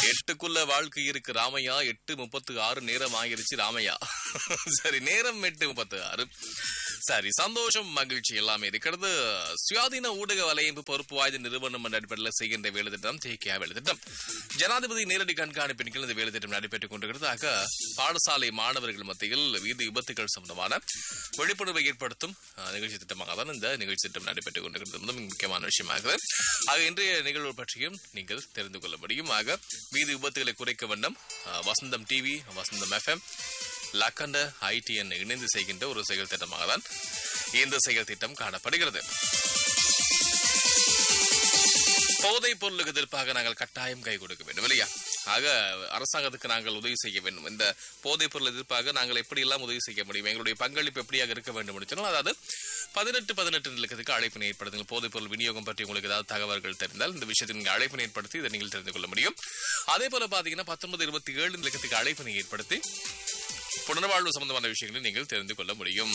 எட்டுக்குள்ள வாழ்க்கை இருக்கு ராமையா எட்டு முப்பத்து ஆறு நேரம் ஆகிருச்சு ராமையா சரி நேரம் எட்டு முப்பத்து ஆறு சரி சந்தோஷம் மகிழ்ச்சி எல்லாமே இருக்கிறது சுயாதீன ஊடக வலையமைப்பு பொறுப்பு வாய்ந்த நிறுவனம் என்ற அடிப்படையில் செய்கின்ற வேலை திட்டம் தேக்கியா வேலை திட்டம் ஜனாதிபதி நேரடி கண்காணிப்பின் கீழ் இந்த வேலை திட்டம் நடைபெற்றுக் கொண்டிருக்கிறது ஆக பாடசாலை மாணவர்கள் மத்தியில் வீதி விபத்துகள் சம்பந்தமான விழிப்புணர்வை ஏற்படுத்தும் அஹ், நிகழ்ச்சி திட்டமாக தான் இந்த நிகழ்ச்சி திட்டம் நடைபெற்றுக் கொண்டிருக்கிறது என்பது மிக முக்கியமான விஷயமாகுது ஆக இன்றைய நிகழ்வு பற்றியும் நீங்கள் தெரிந்து கொள்ள முடியும் ஆக வீதி விபத்துகளை குறைக்க வேண்டும் அஹ், Vasantham TV Vasantham FM Lakhanda ITN இணைந்து செய்கின்ற ஒரு செயல் திட்டமாக தான் இந்த செயல் திட்டம் காணப்படுகிறது போதைப் பொருளுக்கு எதிர்ப்பாக நாங்கள் கட்டாயம் கை கொடுக்க வேண்டும் இல்லையா ஆக அரசாங்கத்துக்கு நாங்கள் உதவி செய்ய வேண்டும் இந்த போதைப் பொருள் எதிர்ப்பாக நாங்கள் எப்படி எல்லாம் உதவி செய்ய முடியும் எங்களுடைய பங்களிப்பு எப்படியாக இருக்க வேண்டும் என்று சொன்னால் அதாவது பதினெட்டு பதினெட்டு நிலக்கத்துக்கு அழைப்பினை ஏற்படுத்துங்கள் போதைப் பொருள் விநியோகம் பற்றி உங்களுக்கு ஏதாவது தகவல்கள் தெரிந்தால் இந்த விஷயத்தை நீங்கள் அழைப்பினை ஏற்படுத்தி இதை நீங்கள் தெரிந்து கொள்ள முடியும் அதே போல பாத்தீங்கன்னா பத்தொன்பது இருபத்தி ஏழு நிலக்கத்துக்கு அழைப்பினை ஏற்படுத்தி புனர்வாழ்வு சம்பந்தமான விஷயங்களை நீங்கள் தெரிந்து கொள்ள முடியும்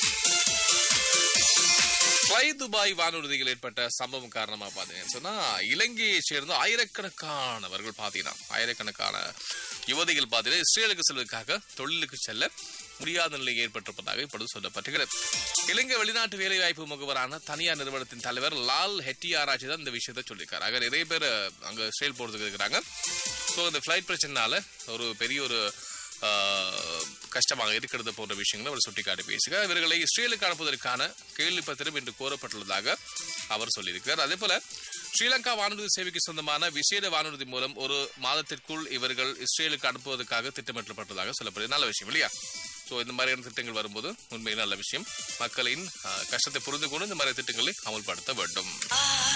ஃப்ளை துபாய் வானூர்தியில் ஏற்பட்ட சம்பவம் காரணமா பாத்தீங்கன்னு சொன்னா இலங்கையை சேர்ந்த ஆயிரக்கணக்கானவர்கள் பாத்தீங்கன்னா ஆயிரக்கணக்கான யுவதிகள் பாத்தீங்கன்னா இஸ்ரேலுக்கு செல்வதற்காக தொழிலுக்கு செல்ல முடியாத நிலை ஏற்பட்டிருப்பதாக இப்பொழுது சொல்லப்பட்டுகிறது இலங்கை வெளிநாட்டு வேலைவாய்ப்பு முகவரான தனியார் நிறுவனத்தின் தலைவர் லால் ஹெட்டியாராஜி தான் இந்த விஷயத்தை சொல்லியிருக்காரு ஆக நிறைய பேர் அங்க இஸ்ரேல் போறதுக்கு இருக்கிறாங்க ஸோ இந்த ஃபிளைட் பிரச்சனைனால ஒரு பெரிய ஒரு ஆஹ், கஷ்டமாக இருக்கிறது போன்ற விஷயங்களை அவர் சுட்டிக்காட்டி பேசுகிறார் இவர்களை இஸ்ரேலுக்கு அனுப்புவதற்கான கேள்வி பத்திரம் இன்று கோரப்பட்டுள்ளதாக அவர் சொல்லியிருக்கிறார் அதே போல ஸ்ரீலங்கா வானூர்தி சேவைக்கு சொந்தமான விசேட வானூர்தி மூலம் ஒரு மாதத்திற்குள் இவர்கள் இஸ்ரேலுக்கு அனுப்புவதற்காக திட்டமிட்டப்பட்டதாக சொல்லப்படுது நல்ல விஷயம் இல்லையா ஸோ இந்த மாதிரியான திட்டங்கள் வரும்போது உண்மையில் நல்ல விஷயம் மக்களின் ஆஹ், கஷ்டத்தை புரிந்து கொண்டு இந்த மாதிரி திட்டங்களை அமல்படுத்த வேண்டும்